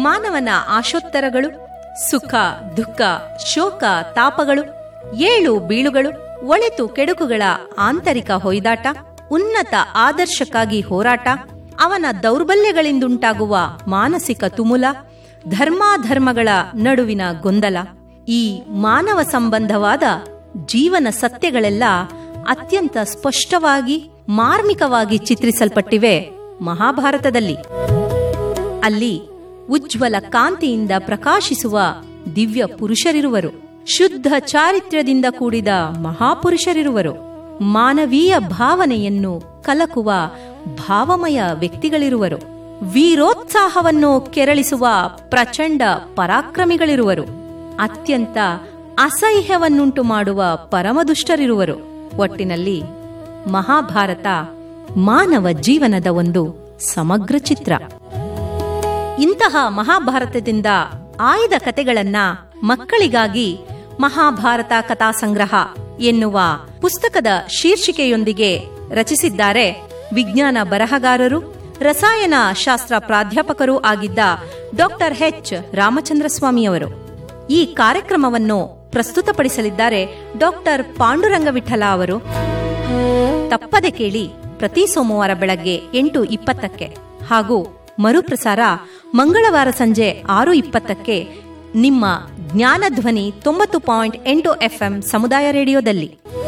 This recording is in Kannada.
ಮಾನವನ ಆಶೋತ್ತರಗಳು ಸುಖ ದುಃಖ ಶೋಕ ತಾಪಗಳು ಏಳು ಬೀಳುಗಳು ಒಳಿತು ಕೆಡುಕುಗಳ ಆಂತರಿಕ ಹೊಯ್ದಾಟ ಉನ್ನತ ಆದರ್ಶಕ್ಕಾಗಿ ಹೋರಾಟ ಅವನ ದೌರ್ಬಲ್ಯಗಳಿಂದುಂಟಾಗುವ ಮಾನಸಿಕ ತುಮುಲ ಧರ್ಮಾಧರ್ಮಗಳ ನಡುವಿನ ಗೊಂದಲ ಈ ಮಾನವ ಸಂಬಂಧವಾದ ಜೀವನ ಸತ್ಯಗಳೆಲ್ಲ ಅತ್ಯಂತ ಸ್ಪಷ್ಟವಾಗಿ ಮಾರ್ಮಿಕವಾಗಿ ಚಿತ್ರಿಸಲ್ಪಟ್ಟಿವೆ ಮಹಾಭಾರತದಲ್ಲಿ ಅಲ್ಲಿ ಉಜ್ವಲ ಕಾಂತಿಯಿಂದ ಪ್ರಕಾಶಿಸುವ ದಿವ್ಯ ಪುರುಷರಿರುವರು ಶುದ್ಧ ಚಾರಿತ್ರ್ಯದಿಂದ ಕೂಡಿದ ಮಹಾಪುರುಷರಿರುವರು ಮಾನವೀಯ ಭಾವನೆಯನ್ನು ಕಲಕುವ ಭಾವಮಯ ವ್ಯಕ್ತಿಗಳಿರುವರು ವೀರೋತ್ಸಾಹವನ್ನು ಕೆರಳಿಸುವ ಪ್ರಚಂಡ ಪರಾಕ್ರಮಿಗಳಿರುವರು ಅತ್ಯಂತ ಅಸಹ್ಯವನ್ನುಂಟು ಮಾಡುವ ಪರಮದುಷ್ಟರಿರುವರು ಒಟ್ಟಿನಲ್ಲಿ ಮಹಾಭಾರತ ಮಾನವ ಜೀವನದ ಒಂದು ಸಮಗ್ರ ಚಿತ್ರ ಇಂತಹ ಮಹಾಭಾರತದಿಂದ ಆಯ್ದ ಕತೆಗಳನ್ನ ಮಕ್ಕಳಿಗಾಗಿ ಮಹಾಭಾರತ ಕಥಾಸಂಗ್ರಹ ಎನ್ನುವ ಪುಸ್ತಕದ ಶೀರ್ಷಿಕೆಯೊಂದಿಗೆ ರಚಿಸಿದ್ದಾರೆ ವಿಜ್ಞಾನ ಬರಹಗಾರರು ರಸಾಯನ ಶಾಸ್ತ್ರ ಪ್ರಾಧ್ಯಾಪಕರೂ ಆಗಿದ್ದ ಡಾಕ್ಟರ್ ಎಚ್ ರಾಮಚಂದ್ರ ಸ್ವಾಮಿಯವರು ಈ ಕಾರ್ಯಕ್ರಮವನ್ನು ಪ್ರಸ್ತುತಪಡಿಸಲಿದ್ದಾರೆ ಡಾಕ್ಟರ್ ಪಾಂಡುರಂಗವಿಠಲ ಅವರು ತಪ್ಪದೆ ಕೇಳಿ ಪ್ರತಿ ಸೋಮವಾರ ಬೆಳಗ್ಗೆ ಎಂಟು ಇಪ್ಪತ್ತಕ್ಕೆ ಹಾಗೂ ಮರುಪ್ರಸಾರ ಮಂಗಳವಾರ ಸಂಜೆ ಆರು ಇಪ್ಪತ್ತಕ್ಕೆ ನಿಮ್ಮ ಜ್ಞಾನಧ್ವನಿ ತೊಂಬತ್ತು ಪಾಯಿಂಟ್ ಎಂಟು ಎಫ್ಎಂ ಸಮುದಾಯ ರೇಡಿಯೋದಲ್ಲಿ